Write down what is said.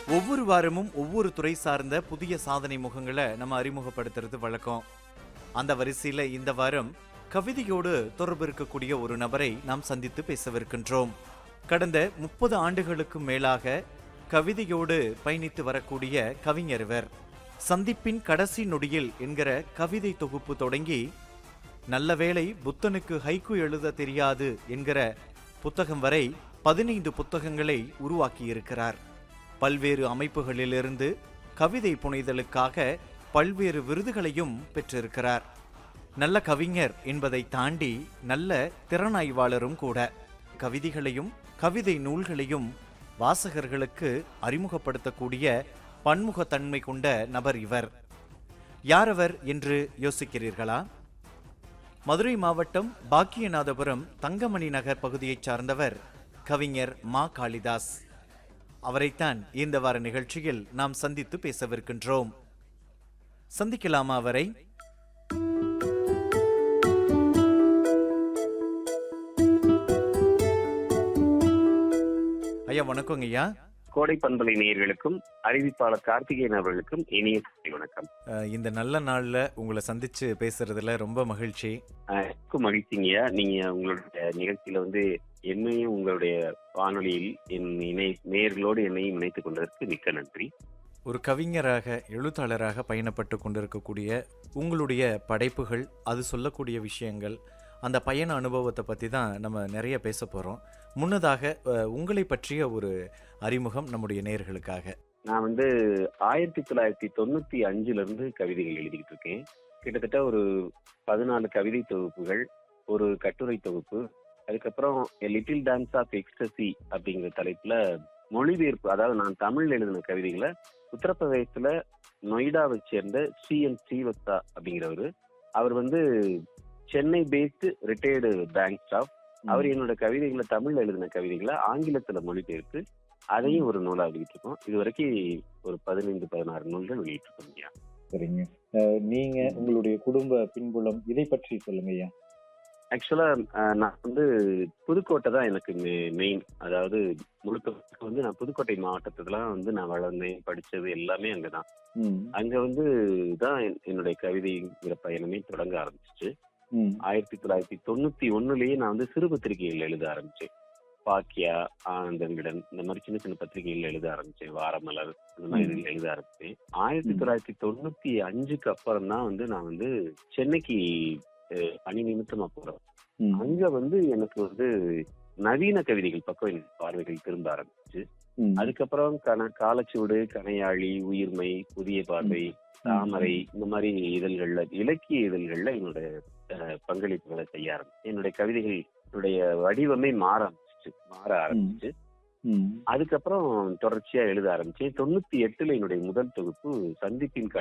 ஒவ்வொரு வாரமும் ஒவ்வொரு துறை சார்ந்த புதிய சாதனை முகங்களை நம்ம அறிமுகப்படுத்துறது வழக்கம் அந்த வரிசையில இந்த வாரம் கவிதையோடு தொடர்பு இருக்கக்கூடிய ஒரு நபரை நாம் சந்தித்து பேசவிருக்கின்றோம் கடந்த முப்பது ஆண்டுகளுக்கு மேலாக கவிதையோடு பயணித்து வரக்கூடிய கவிஞர் இவர் சந்திப்பின் கடைசி நொடியில் என்கிற கவிதை தொகுப்பு தொடங்கி நல்ல வேளை புத்தனுக்கு ஹைக்கு எழுத தெரியாது என்கிற புத்தகம் வரை பதினைந்து புத்தகங்களை உருவாக்கியிருக்கிறார் பல்வேறு அமைப்புகளிலிருந்து கவிதை புனைதலுக்காக பல்வேறு விருதுகளையும் பெற்றிருக்கிறார் நல்ல கவிஞர் என்பதை தாண்டி நல்ல திறனாய்வாளரும் கூட கவிதைகளையும் கவிதை நூல்களையும் வாசகர்களுக்கு அறிமுகப்படுத்தக்கூடிய பன்முகத்தன்மை கொண்ட நபர் இவர் யாரவர் என்று யோசிக்கிறீர்களா மதுரை மாவட்டம் பாக்கியநாதபுரம் தங்கமணி நகர் பகுதியைச் சார்ந்தவர் கவிஞர் மா காளிதாஸ் அவரைத்தான் இந்த வார நிகழ்ச்சியில் நாம் சந்தித்து பேசவிருக்கின்றோம் சந்திக்கலாமா அவரை ஐயா வணக்கங்க ஐயா கோடை பண்பலை நேயர்களுக்கும் அறிவிப்பாளர் கார்த்திகேயன் அவர்களுக்கும் இனிய காலை வணக்கம் அஹ், இந்த நல்ல நாள்ல உங்களை சந்திச்சு பேசுறதுல ரொம்ப மகிழ்ச்சி அஹ், எனக்கும் மகிழ்ச்சிங்கய்யா நீங்க உங்களுடைய நிகழ்ச்சியில வந்து என்னையும் உங்களுடைய வானொலியில் என் இணை நேயர்களோடு என்னையும் இணைத்துக் கொண்டதற்கு மிக்க நன்றி ஒரு கவிஞராக எழுத்தாளராக பயணப்பட்டு கொண்டிருக்கக்கூடிய உங்களுடைய படைப்புகள் அது சொல்லக்கூடிய விஷயங்கள் அந்த பயண அனுபவத்தை பற்றி தான் நம்ம நிறைய பேச போகிறோம் முன்னதாக அஹ், உங்களை பற்றிய ஒரு அறிமுகம் நம்முடைய நேயர்களுக்காக நான் வந்து ஆயிரத்தி தொள்ளாயிரத்தி தொண்ணூத்தி அஞ்சுல இருந்து கவிதைகள் எழுதிக்கிட்டு இருக்கேன் கிட்டத்தட்ட ஒரு பதினாலு கவிதை தொகுப்புகள் ஒரு கட்டுரை தொகுப்பு அதுக்கப்புறம் லிட்டில் டான்ஸ் ஆஃப் எக்ஸ்டசி அப்படிங்கிற தலைப்புல மொழிபெயர்ப்பு அதாவது நான் தமிழ்ல எழுதின கவிதைகளை உத்தரப்பிரதேசத்துல நொய்டாவை சேர்ந்த ஸ்ரீ என் ஸ்ரீவத்சா அப்படிங்கிறவரு அவர் வந்து Chennai based retired bank staff அவர் என்னோட கவிதைகளை தமிழ்ல எழுதின கவிதைகளை ஆங்கிலத்துல மொழிபெயர்த்து அதையும் ஒரு நூலா வெளியிட்டு இருக்கோம் இது வரைக்கும் ஒரு பதினைந்து பதினாறு நூல்கள் வெளியிட்டு இருக்கோம் ஐயா சரிங்க அஹ் நீங்க உங்களுடைய குடும்ப பின்புலம் இதை பற்றி சொல்லுங்க ஐயா ஆக்சுவலா நான் வந்து புதுக்கோட்டை தான் எனக்கு மெயின் அதாவது முழுக்க முழுக்க வந்து நான் புதுக்கோட்டை மாவட்டத்துல வந்து நான் வளர்ந்தேன் படிச்சது எல்லாமே அங்கதான் ம், அங்க வந்து தான் என்- என்னுடைய கவிதைங்கிற பயணமே தொடங்க ஆரம்பிச்சிச்சு ம், ஆயிரத்தி தொள்ளாயிரத்தி தொண்ணூத்தி ஒண்ணுலயே நான் வந்து சிறு பத்திரிகைகள் எழுத ஆரம்பிச்சேன் பாக்கியா ஆனந்த விகடன் இந்த மாதிரி சின்ன சின்ன பத்திரிகைகள் எழுத ஆரம்பிச்சேன் வாரமலர் இந்த மாதிரி ம். இதுல எழுத ஆரம்பிச்சேன் ஆயிரத்தி ம். தொள்ளாயிரத்தி தொண்ணூத்தி அஞ்சுக்கு அப்புறம் தான் வந்து நான் வந்து சென்னைக்கு அஹ், பணி நிமித்தமா போறேன் ம், அங்க வந்து எனக்கு வந்து நவீன கவிதைகள் பக்கம் எனக்கு பார்வைகள் திரும்ப ஆரம்பிச்சு ம், அதுக்கப்புறம் கன காலச்சுவடு கனையாழி உயிர்மை புதிய பார்வை தாமரை இந்த மாதிரி இதழ்கள்ல இலக்கிய இதழ்கள்ல என்னோட அஹ், பங்களிப்புகளை செய்ய ஆரம்பிச்சேன் என்னுடைய கவிதைகள் என்னுடைய வடிவமே மாற ஆரம்பிச்சிச்சு மாற ஆரம்பிச்சு ம். அதுக்கப்புறம் தொடர்ச்சியா எழுத ஆரம்பிச்சேன் தொண்ணூத்தி எட்டுல என்னுடைய முதல் தொகுப்பு சந்திப்பின்